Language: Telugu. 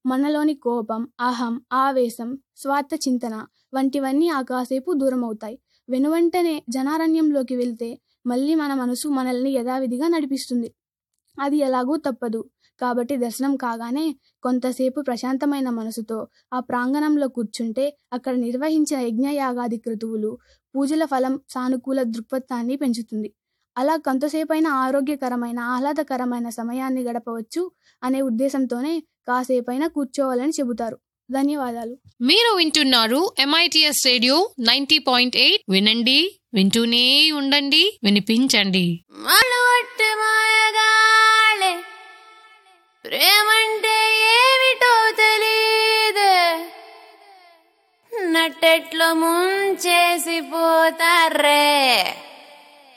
మనలోని కోపం అహం ఆవేశం స్వార్థ చింతన వంటివన్నీ ఆ కాసేపు దూరమవుతాయి వెనువెంటనే జనారణ్యంలోకి వెళ్తే మళ్ళీ మన మనసు మనల్ని యథావిధిగా నడిపిస్తుంది అది ఎలాగూ తప్పదు కాబట్టి దర్శనం కాగానే కొంతసేపు ప్రశాంతమైన మనసుతో ఆ ప్రాంగణంలో కూర్చుంటే అక్కడ నిర్వహించిన యజ్ఞయాగాది క్రతువులు పూజల ఫలం సానుకూల దృక్పథాన్ని పెంచుతుంది అలా కొంతసేపైన ఆరోగ్యకరమైన ఆహ్లాదకరమైన సమయాన్ని గడపవచ్చు అనే ఉద్దేశంతోనే కాసేపైనా కూర్చోవాలని చెబుతారు ధన్యవాదాలు మీరు వింటున్నారు MITS radio ninety point eight వినండి వింటూనే ఉండండి వినిపించండి మలవట్టు మాయగాళే ప్రేమంటే ఏమిటో తెలీదే నట్టెట్లో ముంచేసి పోతారే